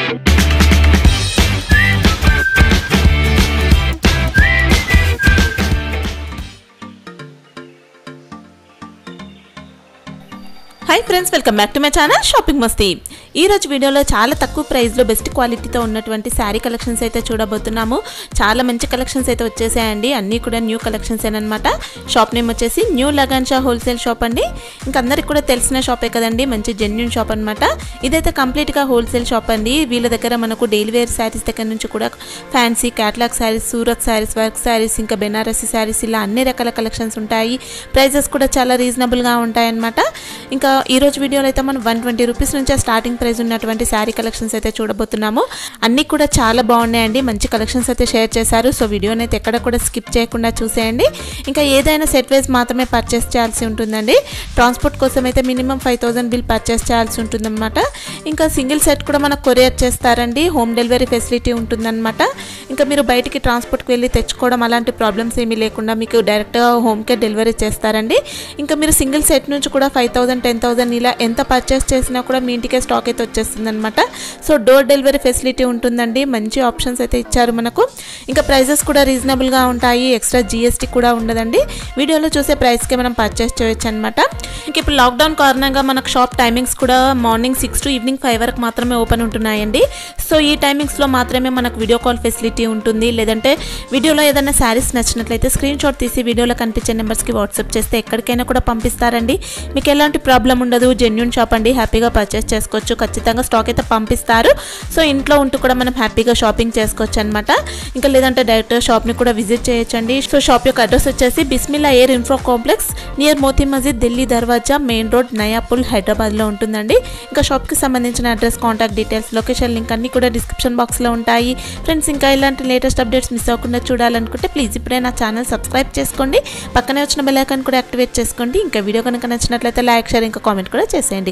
Hi friends welcome back to my channel shopping మస్తీ ఈ రోజు వీడియోలో చాలా తక్కువ ప్రైస్లో బెస్ట్ క్వాలిటీతో ఉన్నటువంటి శారీ కలెక్షన్స్ అయితే చూడబోతున్నాము చాలా మంచి కలెక్షన్స్ అయితే వచ్చేసాయండి అన్నీ కూడా న్యూ కలెక్షన్స్ అనమాట షాప్ నేమ్ వచ్చేసి న్యూ లగాన్షా హోల్సేల్ షాప్ అండి ఇంకా అందరికి కూడా తెలిసిన షాపే కదండి మంచి జెన్యున్ షాప్ అనమాట ఇదైతే కంప్లీట్గా హోల్సేల్ షాప్ అండి వీళ్ళ దగ్గర మనకు డైలీ వేర్ శారీస్ దగ్గర నుంచి కూడా fancy catalogue saris Surat saris work saris ఇంకా బెనారసీ శారీస్ ఇలా అన్ని రకాల కలెక్షన్స్ ఉంటాయి ప్రైజెస్ కూడా చాలా రీజనబుల్గా ఉంటాయన్నమాట ఇంకా ఈ రోజు వీడియోలో అయితే మనం వన్ ట్వంటీ రూపీస్ నుంచే స్టార్టింగ్ ప్రైస్ ఉన్నటువంటి శారీ కలెక్షన్స్ అయితే చూడబోతున్నాము అన్నీ కూడా చాలా బాగున్నాయండి మంచి కలెక్షన్స్ అయితే షేర్ చేశారు సో వీడియోని అయితే ఎక్కడ కూడా స్కిప్ చేయకుండా చూసేయండి ఇంకా ఏదైనా సెట్ వైజ్ మాత్రమే పర్చేస్ చేయాల్సి ఉంటుందండి ట్రాన్స్పోర్ట్ కోసం అయితే minimum five thousand bill purchase చేయాల్సి ఉంటుందన్నమాట ఇంకా సింగిల్ సెట్ కూడా మనకు కొరియర్ చేస్తారండి హోమ్ డెలివరీ ఫెసిలిటీ ఉంటుందన్నమాట ఇంకా మీరు బయటికి ట్రాన్స్పోర్ట్కి వెళ్ళి తెచ్చుకోవడం అలాంటి ప్రాబ్లమ్స్ ఏమీ లేకుండా మీకు డైరెక్ట్గా హోమ్కే డెలివరీ చేస్తారండి ఇంకా మీరు సింగిల్ సెట్ నుంచి కూడా ఫైవ్ థౌసండ్ టెన్ థౌసండ్ ఇలా ఎంత పర్చేస్ చేసినా కూడా మీ ఇంటికే స్టాక్ అయితే వచ్చేస్తుంది అనమాట సో డోర్ డెలివరీ ఫెసిలిటీ ఉంటుందండి మంచి ఆప్షన్స్ అయితే ఇచ్చారు మనకు ఇంకా ప్రైజెస్ కూడా రీజనబుల్గా ఉంటాయి ఎక్స్ట్రా జిఎస్టీ కూడా ఉండదండి వీడియోలో చూసే ప్రైస్కే మనం పర్చేస్ చేయొచ్చు అనమాట ఇంక ఇప్పుడు లాక్డౌన్ కారణంగా మనకు షాప్ టైమింగ్స్ కూడా morning six to evening five వరకు మాత్రమే ఓపెన్ ఉంటున్నాయండి సో ఈ టైమింగ్స్లో మాత్రమే మనకు వీడియో కాల్ ఫెసిలిటీ ఉంటుంది లేదంటే వీడియోలో ఏదైనా శారీస్ నచ్చినట్లయితే స్క్రీన్ షాట్ తీసి వీడియోలో కనిపించే నెంబర్స్కి వాట్సాప్ చేస్తే ఎక్కడికైనా కూడా పంపిస్తారండి మీకు ఎలాంటి ప్రాబ్లం ఉండదు జెన్యున్ షాప్ అండి హ్యాపీగా పర్చేస్ చేసుకోవచ్చు ఖచ్చితంగా స్టాక్ అయితే పంపిస్తారు సో ఇంట్లో ఉంటూ కూడా మనం హ్యాపీగా షాపింగ్ చేసుకోవచ్చు అనమాట ఇంకా లేదంటే డైరెక్ట్ షాప్ని కూడా విజిట్ చేయొచ్చండి సో షాప్ యొక్క అడ్రస్ వచ్చేసి Bismillah air info complex near Moti Masjid Delhi Darwaza main road Nayapul హైదరాబాద్లో ఉంటుందండి ఇంకా షాప్కి సంబంధించిన address contact details location link అన్ని కూడా డిస్క్రిప్షన్ బాక్స్లో ఉంటాయి ఫ్రెండ్స్ ఇంకా ఇలాంటి లేటెస్ట్ అప్డేట్స్ మిస్ అవ్వకుండా చూడాలనుకుంటే ప్లీజ్ ఇప్పుడే నా ఛానల్ సబ్స్క్రైబ్ చేసుకోండి పక్కనే వచ్చిన బెల్ ఐకాన్ కూడా యాక్టివేట్ చేసుకోండి ఇంకా వీడియో కనుక నచ్చినట్లయితే లైక్ షేర్ ఇంకా కామెంట్ కూడా చేసేయండి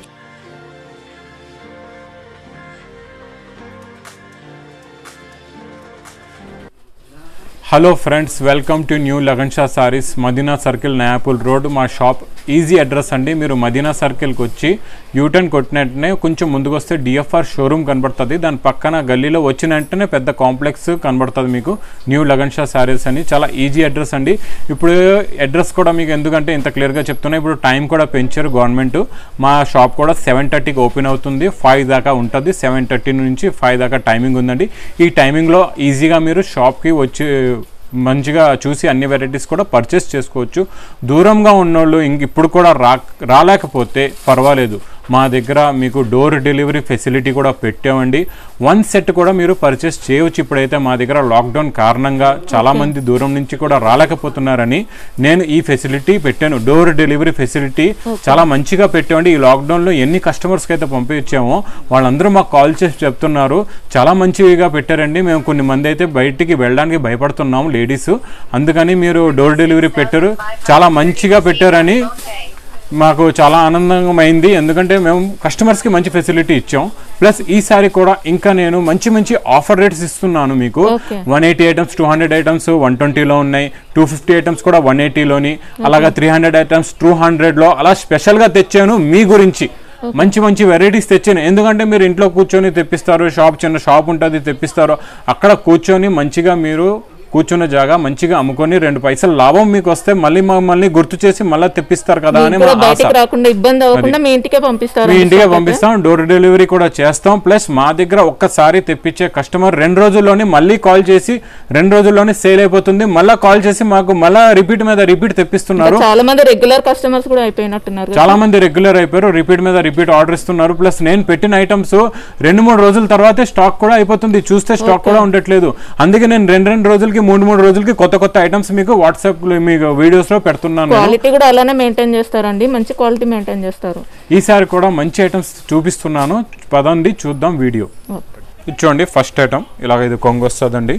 hello friends welcome to new Lagan Shah saris Madina circle Nayapul road మా షాప్ ఈజీ అడ్రస్ అండి మీరు మదీనా సర్కిల్కి వచ్చి యూటర్న్ కొట్టిన వెంటనే కొంచెం ముందుకు వస్తే డిఎఫ్ఆర్ షోరూమ్ కనబడుతుంది దాని పక్కన గల్లీలో వచ్చిన వెంటనే పెద్ద కాంప్లెక్స్ కనబడుతుంది మీకు న్యూ లగన్ షా సారీస్ అని చాలా ఈజీ అడ్రస్ అండి ఇప్పుడు అడ్రస్ కూడా మీకు ఎందుకంటే ఇంత క్లియర్గా చెప్తున్నా ఇప్పుడు టైం కూడా పెంచారు గవర్నమెంట్ మా షాప్ కూడా సెవెన్ థర్టీకి ఓపెన్ అవుతుంది ఫైవ్ దాకా ఉంటుంది సెవెన్ థర్టీ నుంచి ఫైవ్ దాకా టైమింగ్ ఉందండి ఈ టైమింగ్లో ఈజీగా మీరు షాప్కి వచ్చి మంచిగా చూసి అన్ని వెరైటీస్ కూడా పర్చేస్ చేసుకోవచ్చు దూరంగా ఉన్నోళ్ళు ఇంక ఇప్పుడు కూడా రా రాలేకపోతే పర్వాలేదు మా దగ్గర మీకు డోర్ డెలివరీ ఫెసిలిటీ కూడా పెట్టామండి వన్ సెట్ కూడా మీరు పర్చేస్ చేయవచ్చు ఇప్పుడైతే మా దగ్గర లాక్డౌన్ కారణంగా చాలామంది దూరం నుంచి కూడా రాలేకపోతున్నారని నేను ఈ ఫెసిలిటీ పెట్టాను డోర్ డెలివరీ ఫెసిలిటీ చాలా మంచిగా పెట్టామండి ఈ లాక్డౌన్లో ఎన్ని కస్టమర్స్కి అయితే పంపించామో వాళ్ళందరూ మాకు కాల్ చేసి చెప్తున్నారు చాలా మంచిగా పెట్టారండి మేము కొన్ని మంది అయితే బయటికి వెళ్ళడానికి భయపడుతున్నాము లేడీస్ అందుకని మీరు డోర్ డెలివరీ పెట్టారు చాలా మంచిగా పెట్టారని మాకు చాలా ఆనందమైంది ఎందుకంటే మేము కస్టమర్స్కి మంచి ఫెసిలిటీ ఇచ్చాం ప్లస్ ఈసారి కూడా ఇంకా నేను మంచి మంచి ఆఫర్ రేట్స్ ఇస్తున్నాను మీకు Okay. One eighty items two hundred items one ట్వంటీలో ఉన్నాయి టూ ఫిఫ్టీ ఐటమ్స్ కూడా వన్ ఎయిటీలోని అలాగా త్రీ హండ్రెడ్ ఐటమ్స్ టూ హండ్రెడ్లో అలా స్పెషల్గా తెచ్చాను మీ గురించి మంచి మంచి వెరైటీస్ తెచ్చాను ఎందుకంటే మీరు ఇంట్లో కూర్చొని తెప్పిస్తారు షాప్ చిన్న షాప్ ఉంటుంది తెప్పిస్తారు అక్కడ కూర్చొని మంచిగా మీరు కూర్చున్న జాగా మంచిగా అమ్ముకొని రెండు పైసలు లాభం మీకు వస్తే మళ్ళీ మమ్మల్ని గుర్తు చేసి మళ్ళీ తెప్పిస్తారు కదా అని కూడా మా ఆశ బయటకు రాకుండా ఇబ్బంది అవ్వకుండా మీ ఇంటికే పంపిస్తారు మీ ఇంటికే పంపిస్తాం డోర్ డెలివరీ కూడా చేస్తాం ప్లస్ మా దగ్గర ఒక్కసారి తెప్పించే కస్టమర్ రెండు రోజుల్లోనే మళ్ళీ కాల్ చేసి రెండు రోజుల్లోనే సేల్ అయిపోతుంది మళ్ళీ కాల్ చేసి మాకు మళ్ళీ రిపీట్ మీద రిపీట్ తెప్పిస్తున్నారు చాలా మంది రెగ్యులర్ కస్టమర్స్ కూడా అయిపోయినట్టున్నారు కదా. చాలా మంది రెగ్యులర్ అయిపోయారు రిపీట్ మీద రిపీట్ ఆర్డర్ ఇస్తున్నారు ప్లస్ నేను పెట్టిన ఐటమ్స్ రెండు మూడు రోజుల తర్వాతే స్టాక్ కూడా అయిపోతుంది చూస్తే స్టాక్ కూడా ఉండట్లేదు అందుకే నేను రెండు రెండు రోజులకి మూడు మూడు రోజులకి కొత్త కొత్త ఐటమ్స్ మీకు వాట్సాప్ మీకు వీడియోస్ లో పెడుతున్నాను నేను. క్వాలిటీ కూడా అలానే మెయింటైన్ చేస్తారండి మంచి క్వాలిటీ మెయింటైన్ చేస్తారు ఈసారి కూడా మంచి ఐటమ్స్ చూపిస్తున్నాను పదండి చూద్దాం వీడియో ఇది చూడండి ఫస్ట్ ఐటమ్ ఇలాగ ఇది కొంగు వస్తుందండి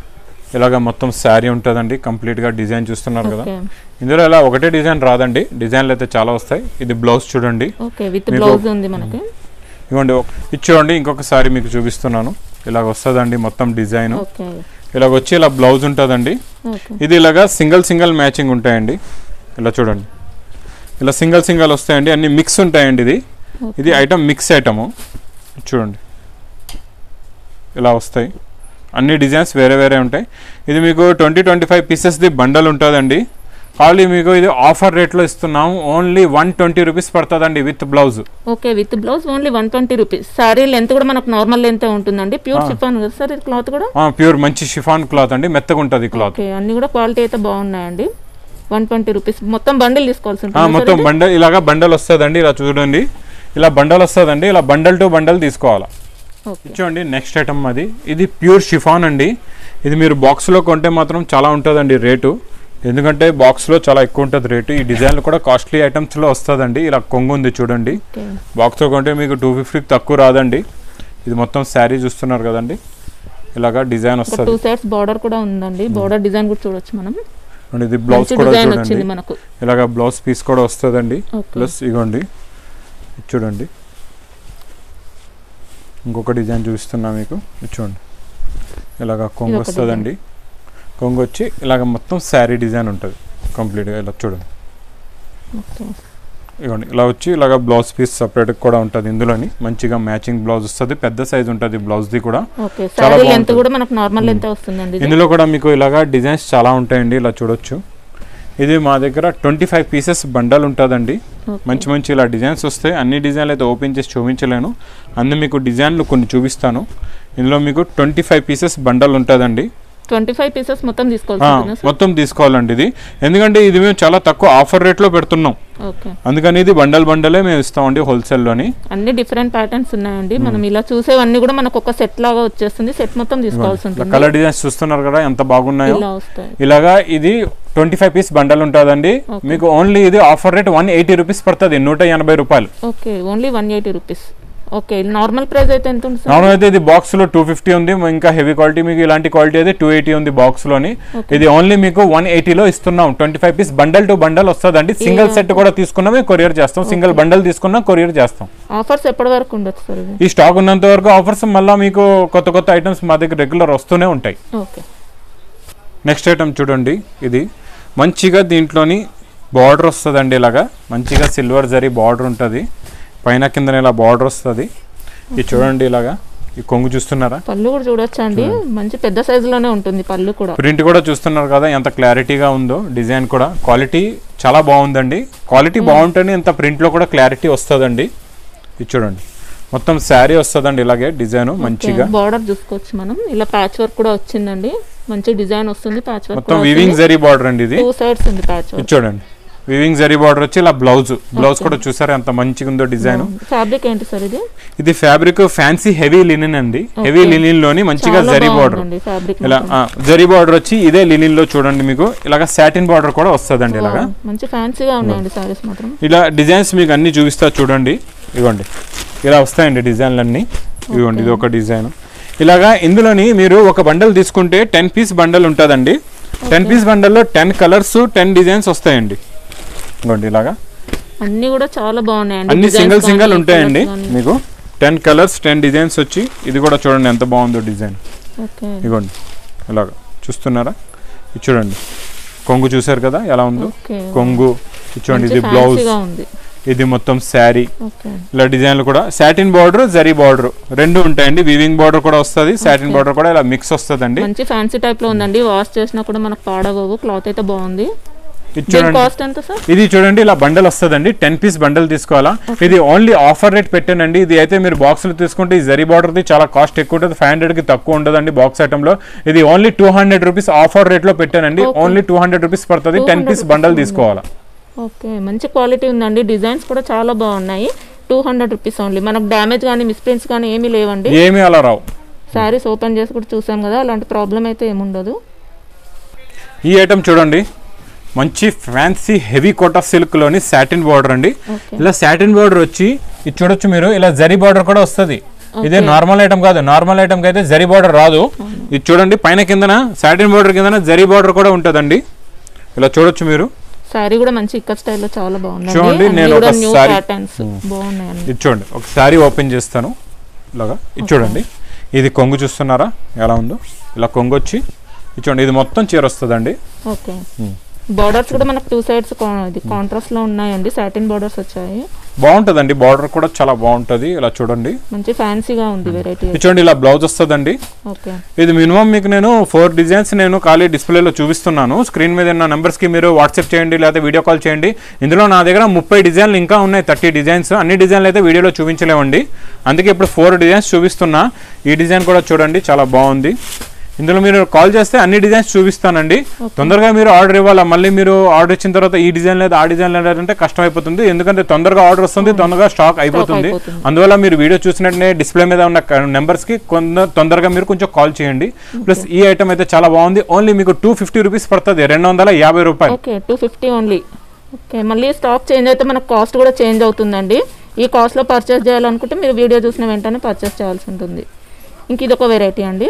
ఇలాగ మొత్తం శారీ ఉంటుందండి కంప్లీట్గా డిజైన్ చూస్తున్నారు కదా ఓకే ఇందులో ఇలా ఒకటే డిజైన్ రాదండి డిజైన్లు అయితే చాలా వస్తాయి ఇది బ్లౌజ్ చూడండి ఓకే విత్ మీకు- బ్లౌజ్ ఉంది మనకి ఇవ్వండి ఒక- ఇది చూడండి ఇంకొక సారీ మీకు చూపిస్తున్నాను ఇలాగ వస్తుందండి మొత్తం డిజైన్ ఓకే ఇలాగ వచ్చి ఇలా బ్లౌజ్ ఉంటుందండి ఓకే ఇది ఇలాగా సింగిల్ సింగిల్ మ్యాచింగ్ ఉంటాయండి ఇలా చూడండి ఇలా సింగిల్ సింగిల్ వస్తాయండి అన్ని మిక్స్ ఉంటాయండి ఇది ఇది ఐటమ్ మిక్స్ ఐటము చూడండి ఇలా వస్తాయి అన్ని డిజైన్స్ వేరే వేరే ఉంటాయి ఇది మీకు ట్వంటీ ట్వంటీ ఫైవ్ పీసెస్ది బండల్ ఉంటుందండి ఖాళీ మీకు ఇది ఆఫర్ రేట్లో ఇస్తున్నాము ఓన్లీ వన్ ట్వంటీ రూపీస్ పడుతుందండి with blouse okay with blouse only one twenty rupees sari length కూడా మనకు నార్మల్ లెంత్ ఉంటుందండి ప్యూర్ షిఫాన్ కదా సార్ ఇది క్లాత్ కూడా ప్యూర్ మంచి షిఫాన్ క్లాత్ అండి మెత్తగా ఉంటుంది క్లాత్ ఓకే అన్ని కూడా క్వాలిటీ అయితే బాగున్నాయండి వన్ ట్వంటీ రూపీస్ మొత్తం బండిల్ తీసుకోవాల్సి ఆ, ఉంటుంది మొత్తం బండల్ ఇలాగా బండల్ వస్తుందండి ఇలా చూడండి ఇలా బండల్ వస్తుందండి ఇలా బండల్ టు బండల్ తీసుకోవాలా ఓకే చూడండి నెక్స్ట్ ఐటమ్ అది ఇది ప్యూర్ షిఫాన్ అండి ఇది మీరు బాక్స్లో కొంటే మాత్రం చాలా ఉంటుందండి రేటు ఎందుకంటే బాక్స్లో చాలా ఎక్కువ ఉంటుంది రేటు ఈ డిజైన్లు కూడా కాస్ట్లీ ఐటమ్స్లో వస్తుందండి ఇలా కొంగు ఉంది చూడండి ఓకే బాక్స్లో కొంటే మీకు టూ ఫిఫ్టీకి తక్కువ రాదండి ఇది మొత్తం శారీ చూస్తున్నారు కదండి ఇలాగా డిజైన్ ఒక వస్తుంది టూ సైడ్స్ బార్డర్ కూడా ఉందండి బార్డర్ డిజైన్ కూడా చూడొచ్చు మనం అండ్ ఇది బ్లౌజ్ మంచి కూడా డిజైన్ చూడండి వచ్చింది మనకు ఇలాగ బ్లౌజ్ పీస్ కూడా వస్తుందండి ఓకే ప్లస్ ఇగోండి ఇది చూడండి ఇంకొక డిజైన్ చూపిస్తున్నా మీకు ఇది చూడండి ఇలాగ కొంగు ఇదొక వస్తుందండి కొంగు వచ్చి ఇలాగ మొత్తం శారీ డిజైన్ ఉంటుంది కంప్లీట్గా ఇలా చూడండి ఓకే ఇగోండి ఇలా వచ్చి ఇలాగ బ్లౌజ్ పీస్ సపరేట్ కూడా ఉంటుంది ఇందులోని మంచిగా మ్యాచింగ్ బ్లౌజ్ వస్తుంది పెద్ద సైజ్ ఉంటుంది బ్లౌజ్ది కూడా ఓకే చాలా సారీ లెంత్ బాగుంటుంది. కూడా మనకు నార్మల్ లెంత్ వస్తుందండి ఇది. ఇందులో కూడా మీకు ఇలాగా డిజైన్స్ చాలా ఉంటాయండి ఇలా చూడొచ్చు ఇది మా దగ్గర ట్వంటీ ఫైవ్ పీసెస్ బండల్ ఉంటుందండి ఓకే. మంచి మంచి ఇలా డిజైన్స్ వస్తాయి అన్ని డిజైన్లు అయితే ఓపెన్ చేసి చూపించలేను అందు మీకు డిజైన్లు కొన్ని చూపిస్తాను ఇందులో మీకు ట్వంటీ ఫైవ్ పీసెస్ బండల్ ఉంటుందండి ట్వంటీ ఫైవ్ పీసెస్ మొత్తం తీసుకోవాల్సి ఆ, ఉంటుందా సార్ మొత్తం తీసుకోవాలండి ఇది ఎందుకంటే ఇది మేము చాలా తక్కువ ఆఫర్ రేట్లో పెడుతున్నాం ఓకే అందుకని ఇది బండల్ బండలే మేము ఇస్తామండి హోల్సేల్లోని అన్ని డిఫరెంట్ ప్యాటర్న్స్ ఉన్నాయండి మనం ఇలా చూసేవన్నీ కూడా మనకు ఒక సెట్ లాగా వచ్చేస్తుంది సెట్ మొత్తం తీసుకోవాల్సి ఉంటుంది కలర్ డిజైన్స్ చూస్తున్నారు కదా ఎంత బాగున్నాయో ఇలా వస్తాయి ఇలాగా ఇది ట్వంటీ ఫైవ్ పీస్ బండల్ ఉంటుందండి Okay. మీకు ఓన్లీ ఇది offer rate one eighty rupees పడుతుంది నూట ఎనభై రూపాయలు okay only one eighty rupees okay normal price అయితే ఎంత ఉంది సార్ నార్మల్ అయితే ఇది బాక్స్ లో టూ ఫిఫ్టీ ఉంది ఇంకా హెవీ క్వాలిటీ మీకు ఇలాంటి క్వాలిటీ అయితే టూ ఎయిటీ ఉంది బాక్స్ లోని Okay. ఇది ఓన్లీ మీకు వన్ ఎయిటీలో ఇస్తున్నాం twenty five piece bundle to bundle వస్తుందండి సింగిల్ సెట్ కూడా తీసుకున్నా మేము కొరియర్ చేస్తాం సింగిల్ బండల్ తీసుకున్నా కొరియర్ చేస్తాం ఆఫర్స్ ఎప్పటి వరకు ఉండొచ్చు సార్ ఇది ఈ స్టాక్ ఉన్నంత వరకు ఆఫర్స్ మళ్ళీ మీకు కొత్త కొత్త ఐటమ్స్ మా దగ్గర రెగ్యులర్ వస్తూనే ఉంటాయి ఓకే నెక్స్ట్ ఐటమ్ చూడండి ఇది మంచిగా దీంట్లోని బార్డర్ వస్తుందండి ఇలాగా మంచిగా సిల్వర్ జరీ బార్డర్ ఉంటుంది పైన కింద ఇలా బార్డర్ వస్తుంది ఇది చూడండి ఇలాగా ఈ కొంగు చూస్తున్నారా పళ్ళు కూడా చూడొచ్చా అండి మంచి పెద్ద సైజులోనే ఉంటుంది పళ్ళు కూడా ప్రింట్ కూడా చూస్తున్నారు కదా ఎంత క్లారిటీగా ఉందో డిజైన్ కూడా క్వాలిటీ చాలా బాగుందండి క్వాలిటీ బాగుంటేనే ఇంత ప్రింట్లో కూడా క్లారిటీ వస్తుందండి ఇది చూడండి మొత్తం శారీ వస్తుందండి ఇలాగే డిజైన్ మంచిగా బార్డర్ చూసుకోవచ్చు మనం ఇలా ప్యాచ్ వర్క్ కూడా వచ్చిందండి మంచి డిజైన్ వస్తుంది ప్యాచ్ వర్క్ మొత్తం వివింగ్ జరీ బార్డర్ అండి ఇది టూ సైడ్స్ ఉంది ప్యాచ్ ఇది వర్క్ చూడండి వివింగ్ జరీ బార్డర్ వచ్చి ఇలా బ్లౌజ్ బ్లౌజ్ కూడా చూసారా ఎంత మంచిగా ఉందో డిజైన్ ఫ్యాబ్రిక్ ఏంటి సార్ ఇది ఇది ఫ్యాబ్రిక్ ఫ్యాన్సీ హెవీ లినిన్ అండి హెవీ లినిన్ లోని మంచిగా జరీ బార్డర్ ఫ్యాబ్రిక్ ఇలా ఆ, జరీ బార్డర్ వచ్చి ఇదే లినిన్ లో చూడండి మీకు ఇలాగ సాటిన్ బార్డర్ కూడా వస్తుందండి ఇలాగా మంచి ఫ్యాన్సీగా ఉన్నాయండి సారీస్ మాత్రం ఇలా డిజైన్స్ మీకు అన్ని చూపిస్తా చూడండి ఇవ్వండి ఇలా వస్తాయండి డిజైన్లు అన్ని ఇవ్వండి ఇది ఒక డిజైన్ ఇలాగా ఇందులోని మీరు ఒక బండల్ తీసుకుంటే టెన్ పీస్ బండల్ ఉంటుందండి టెన్ పీస్ బండల్లో టెన్ కలర్స్ టెన్ డిజైన్స్ వస్తాయండి ఇవ్వండి ఇలాగా అన్ని కూడా చాలా బాగున్నాయండి అన్ని Designs సింగిల్ సింగిల్ కానీ, ఉంటాయండి colours కానీ. మీకు టెన్ కలర్స్ టెన్ డిజైన్స్ వచ్చి ఇది కూడా చూడండి ఎంత బాగుందో డిజైన్ ఓకే ఇగోండి ఇలాగా చూస్తున్నారా ఇది చూడండి కొంగు చూసారు కదా ఎలా ఉందో ఓకే కొంగు ఇది చూడండి మంచి ఇది బ్లౌజ్ ఫ్యాన్సీగా ఉంది ఇది మొత్తం శారీ ఓకే ఇలా డిజైన్లు కూడా సాటిన్ బార్డర్ జరీ బార్డర్ రెండు ఉంటాయండి వివింగ్ బార్డర్ కూడా వస్తుంది సాటిన్ బార్డర్ కూడా ఇలా మిక్స్ వస్తుందండి మంచి ఫ్యాన్సీ టైప్ లో ఉందండి వాష్ చేసినా కూడా మనకు పాడవవు క్లాత్ అయితే బాగుంది ఇది దీని చూడండి కాస్ట్ ఎంత సార్ ఇది చూడండి ఇలా బండల్ వస్తుందండి టెన్ పీస్ బండల్ తీసుకోవాలా ఇది ఓన్లీ ఆఫర్ రేట్ పెట్టానండి ఇది అయితే మీరు బాక్సులు తీసుకుంటే ఈ జరీ బార్డర్ది చాలా కాస్ట్ ఎక్కువ ఉంటుంది ఫైవ్ హండ్రెడ్కి తక్కువ ఉండదండి బాక్స్ ఐటమ్ లో ఇది only two hundred rupees offer rate లో పెట్టానండి Okay. Only two hundred rupees పడుతుంది టెన్ 200 పీస్ rupees బండల్ ఉంది. తీసుకోవాలా ఓకే మంచి క్వాలిటీ ఉందండి డిజైన్స్ కూడా చాలా బాగున్నాయి టూ హండ్రెడ్ రూపీస్ ఓన్లీ మనకు డ్యామేజ్ కానీ మిస్ప్రింట్స్ కానీ ఏమీ లేవండి ఏమీ అలా రావు శారీస్ ఓపెన్ చేసి కూడా చూసాం కదా అలాంటి ప్రాబ్లం అయితే ఏముండదు ఈ ఐటమ్ చూడండి మంచి ఫ్యాన్సీ హెవీ కోటా సిల్క్ లోని సాటిన్ బార్డర్ అండి ఓకే ఇలా సాటిన్ బార్డర్ వచ్చి ఇది చూడొచ్చు మీరు ఇలా జరీ బార్డర్ కూడా వస్తుంది ఇదే నార్మల్ ఐటమ్ కాదు నార్మల్ ఐటమ్ కి అయితే జరీ బార్డర్ రాదు ఇది చూడండి పైన కిందన సాటిన్ బార్డర్ కిందన జరీ బార్డర్ కూడా ఉంటుందండి ఇలా చూడొచ్చు మీరు శారీ కూడా మంచి ఇక్కత్ స్టైల్లో చాలా బాగుందండి చూడండి, అన్ని నేను కూడా ఒక న్యూ saree- ప్యాటర్న్స్ బాగున్నాయండి ఇది చూడండి ఒక శారీ ఓపెన్ చేస్తాను ఇలాగా ఇది చూడండి ఇది కొంగు చూస్తున్నారా ఎలా ఉందో ఇలా కొంగు వచ్చి ఇది చూడండి ఇది మొత్తం చీర వస్తుందండి ఓకే బార్డర్స్ కూడా మనకు టూ సైడ్స్ ఇది కాంట్రాస్ట్ లో ఉన్నాయండి సాటిన్ బార్డర్స్ వచ్చాయి బాగుంటుందండి బార్డర్ కూడా చాలా బాగుంటుంది ఇలా చూడండి మంచి ఫ్యాన్సీగా ఉంది వెరైటీ ఇది చూడండి ఇలా బ్లౌజ్ వస్తుందండి ఓకే ఇది మినిమం మీకు నేను ఫోర్ డిజైన్స్ నేను ఖాళీ డిస్ప్లేలో చూపిస్తున్నాను స్క్రీన్ మీద ఉన్న నెంబర్స్కి మీరు వాట్సాప్ చేయండి లేదా వీడియో కాల్ చేయండి ఇందులో నా దగ్గర ముప్పై డిజైన్లు ఇంకా ఉన్నాయి థర్టీ డిజైన్స్ అన్ని డిజైన్లు అయితే వీడియోలో చూపించలేమండి అందుకే ఇప్పుడు ఫోర్ డిజైన్స్ చూపిస్తున్నా ఈ డిజైన్ కూడా చూడండి చాలా బాగుంది ఇందులో మీరు కాల్ చేస్తే అన్ని డిజైన్స్ చూపిస్తానండి తొందరగా మీరు ఆర్డర్ ఇవ్వాలా మళ్ళీ మీరు ఆర్డర్ ఇచ్చిన తర్వాత ఈ డిజైన్ లేదు ఆ డిజైన్ లేదంటే కష్టం అయిపోతుంది ఎందుకంటే తొందరగా ఆర్డర్ వస్తుంది తొందరగా స్టాక్ అయిపోతుంది అయిపోతుంది. అందువల్ల మీరు వీడియో చూసినట్టే డిస్ప్లే మీద ఉన్న నెంబర్స్కి కొంత తొందరగా మీరు కొంచెం కాల్ చేయండి ప్లస్ ఈ ఐటమ్ అయితే చాలా బాగుంది ఓన్లీ మీకు టూ ఫిఫ్టీ రూపీస్ పడుతుంది రెండు వందల యాభై రూపాయలు okay two fifty only okay మళ్ళీ స్టాక్ చేంజ్ అయితే మనకు కాస్ట్ కూడా చేంజ్ అవుతుందండి ఈ కాస్ట్లో పర్చేస్ చేయాలనుకుంటే మీరు వీడియో చూసిన వెంటనే పర్చేస్ చేయాల్సి ఉంటుంది ఇంక ఇది ఒక వెరైటీ అండి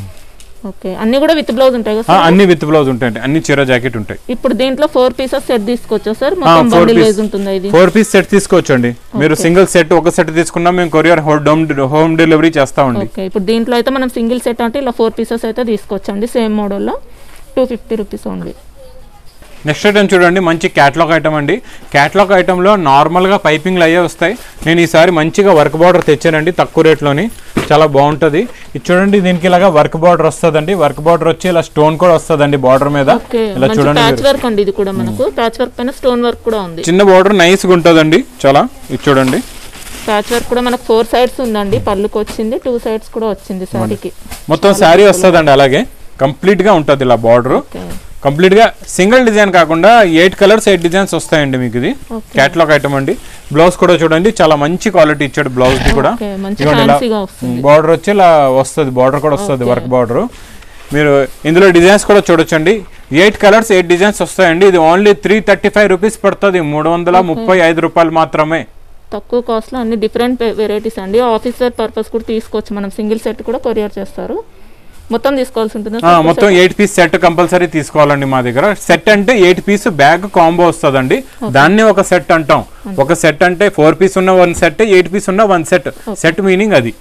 ఓకే అన్నీ కూడా విత్ బ్లౌజ్ ఉంటాయి కదా ఆ, సార్ అన్ని విత్ బ్లౌజ్ ఉంటాయండి అన్ని చీర జాకెట్ ఉంటాయి ఇప్పుడు దీంట్లో ఫోర్ పీసెస్ సెట్ తీసుకోవచ్చా సార్ మొత్తం ఫోర్ బండిల్ పీస్ వేజ్ ఉంటుందా ఇది ఫోర్ పీస్ సెట్ తీసుకోవచ్చండి మీరు సింగిల్ సెట్ ఒక సెట్ తీసుకున్నా మేము కొరియర్ హోమ్ హోమ్ డెలివరీ చేస్తామండి ఓకే ఇప్పుడు దీంట్లో అయితే మనం సింగిల్ సెట్ అంటే ఇలా ఫోర్ పీసెస్ అయితే తీసుకోవచ్చండి సేమ్ మోడల్లో two fifty rupees only next item చూడండి మంచి క్యాట్లాగ్ ఐటమ్ అండి క్యాట్లాగ్ ఐటంలో నార్మల్గా పైపింగ్లు అయ్యే వస్తాయి నేను ఈసారి మంచిగా వర్క్ బార్డర్ తెచ్చానండి తక్కువ రేట్లోని చాలా బాగుంటుంది ఇది చూడండి దీనికి ఇలాగా వర్క్ బార్డర్ వస్తుందండి వర్క్ బార్డర్ వచ్చి ఇలా స్టోన్ కూడా వస్తుందండి బార్డర్ మీద ఓకే ఇలా మంచి చూడండి ప్యాచ్ మీరు. వర్క్ అండి ఇది కూడా మనకు ప్యాచ్ వర్క్ పైన స్టోన్ వర్క్ కూడా ఉంది చిన్న బార్డర్ నైస్గా ఉంటుందండి చాలా ఇది చూడండి ప్యాచ్ వర్క్ కూడా మనకు ఫోర్ సైడ్స్ ఉందండి పళ్ళుకి వచ్చింది టూ సైడ్స్ కూడా వచ్చింది శారీకి మొత్తం శారీ వస్తుందండి అలాగే కంప్లీట్గా ఉంటుంది ఇలా బార్డర్ ఓకే కంప్లీట్గా సింగిల్ డిజైన్ కాకుండా ఎయిట్ కలర్స్ ఎయిట్ డిజైన్స్ వస్తాయండి మీకు ఇది Okay. క్యాట్లాగ్ ఐటమ్ అండి బ్లౌజ్ కూడా చూడండి చాలా మంచి క్వాలిటీ ఇచ్చాడు బ్లౌజ్ ది కూడా ఓకే మంచి ఇదిగోండి ఇలా ఫ్యాన్సీగా వస్తుంది బార్డర్ వచ్చి ఇలా వస్తుంది బార్డర్ కూడా వస్తుంది Okay. వర్క్ బార్డర్ మీరు ఇందులో డిజైన్స్ కూడా చూడొచ్చండి ఎయిట్ కలర్స్ ఎయిట్ డిజైన్స్ వస్తాయండి ఇది only three thirty five rupees పడుతుంది మూడు వందల ముప్పై ఐదు రూపాయలు మాత్రమే తక్కువ కాస్ట్లో అన్ని డిఫరెంట్ వెరైటీస్ అండి ఆఫీస్ వేర్ పర్పస్ కూడా తీసుకోవచ్చు మనం సింగిల్ సెట్ కూడా కొరియర్ చేస్తారు మొత్తం తీసుకోవాల్సి ఉంటుంది ఆ, మొత్తం ఎయిట్ పీస్ సెట్ కంపల్సరీ తీసుకోవాలండి మా దగ్గర సెట్ అంటే ఎయిట్ పీస్ బ్యాగ్ కాంబో వస్తుందండి దాన్ని ఒక సెట్ అంటాం ఒక సెట్ అంటే ఫోర్ పీస్ ఉన్న వన్ సెట్ ఎయిట్ పీస్ ఉన్న వన్ సెట్ సెట్ మీనింగ్ అది